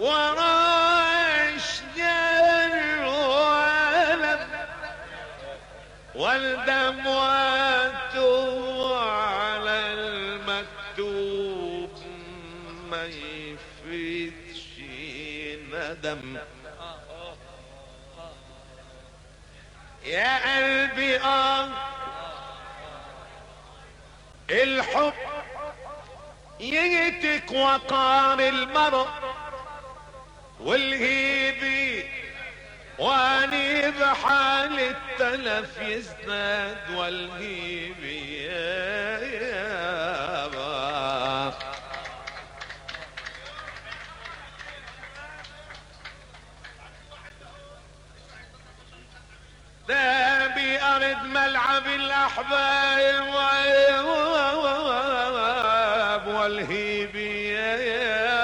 وراش الولد والدم واتوا على المكتوب ما يفيدش ندم يا قلبي اه الحب يجتك وقار المرء والهيبي واني بحال التلف يزداد والهيبي يا يابا ده بأرض ملعب الأحباب والهيبي يا